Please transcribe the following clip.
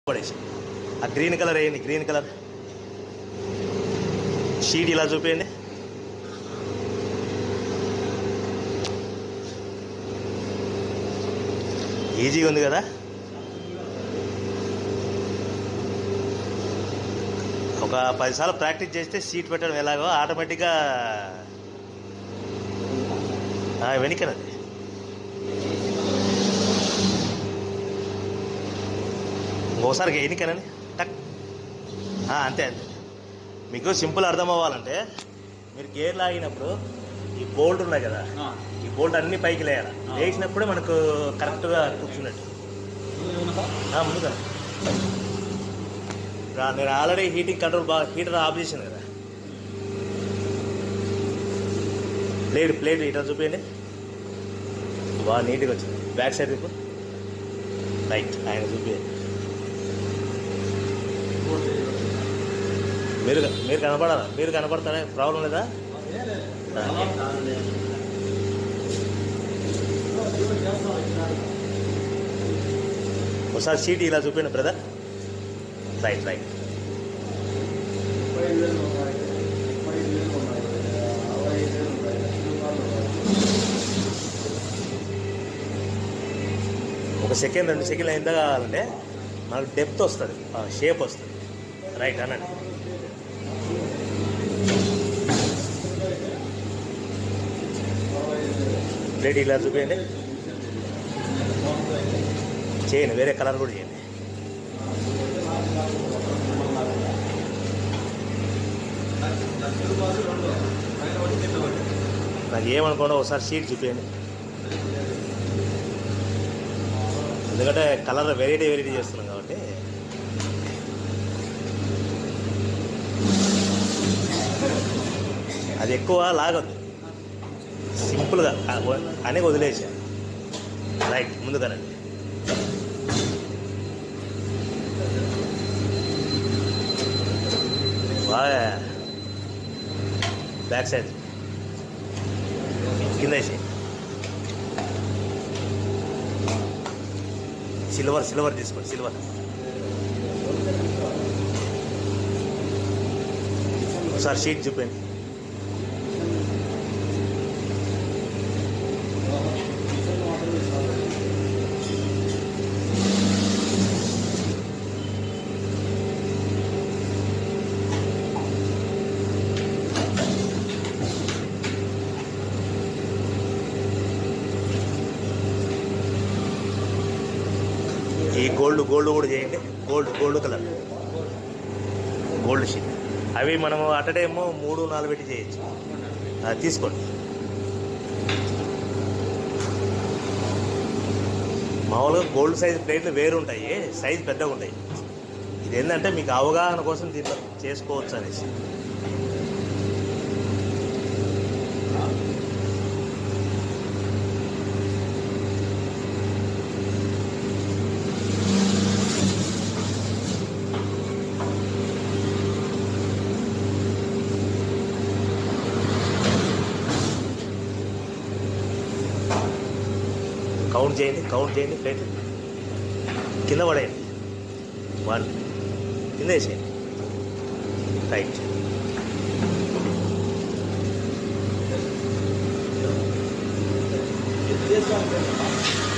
పడేసి ఆ green colour వేయండి గ్రీన్ కలర్ షీట్ ఇలా చూపించండి ఈజీగా ఉంది కదా ఒక పదిసార్లు ప్రాక్టీస్ చేస్తే సీట్ పెట్టడం ఎలాగో ఆటోమేటిక్గా వెనుకనది ఇంకోసారి ఎన్నికనండి టక్ ఆ, అంతే అంతే మీకు సింపుల్ అర్థం అవ్వాలంటే మీరు గేర్ లాగినప్పుడు ఈ బోల్ట్ ఉన్నాయి కదా ఈ బోల్ట్ అన్ని పైకి లేయాలి ఆ. లేచినప్పుడే మనకు కరెక్ట్గా కూర్చున్నట్టు ఆ, ముందుగా రా- నేను ఆల్రెడీ హీటింగ్ కంట్రోల్ బాగా హీటర్ ఆఫ్ చేసింది కదా ప్లేట్ ప్లేట్ హీటర్ చూపించండి బాగా నీట్గా వచ్చింది బ్యాక్ సైడ్ ఇప్పుడు రైట్ ఆయన చూపించండి మీరు మీరు కనపడాలా మీరు కనపడతారా ప్రాబ్లం లేదా ఒకసారి సీట్ ఇలా చూపించండి బ్రదర్ రైట్ రైట్ ఒక సెకండ్ రెండు సెకండ్లు ఎంత కావాలంటే మనకు డెప్త్ వస్తుంది షేప్ వస్తుంది రైట్ అనండి ప్లేట్ ఇలా చూపించండి చేయండి వేరే కలర్ కూడా చేయండి నాకు ఏమనుకోండి ఒకసారి షీట్ చూపించండి ఎందుకంటే కలర్ వెరైటీ వెరైటీ చేస్తున్నాం కాబట్టి అది ఎక్కువ లాగొద్దు సింపుల్గా అని వదిలేసా రైట్ ముందుగానండి బాగా బ్యాక్ సైడ్ కింద వేసి సిల్వర్ సిల్వర్ తీసుకోండి సిల్వర్ ఒకసారి షీట్ చూపండి ఈ గోల్డ్ గోల్డ్ కూడా చేయండి gold gold colour gold sheet అవి మనము అట్ టైమ్ మూడు నాలుగు పెట్టి చేయొచ్చు అది తీసుకోండి మామూలుగా గోల్డ్ సైజ్ ప్లేట్లు వేరు ఉంటాయి సైజ్ పెద్దగా ఉంటాయి ఇది ఏంటంటే మీకు అవగాహన కోసం దీంట్లో చేసుకోవచ్చు అనేసి కౌంట్ చేయండి కౌంట్ చేయండి ప్లేట్ కింద పడేయండి వన్ కింద వేసేయండి రైట్ చేస్తాను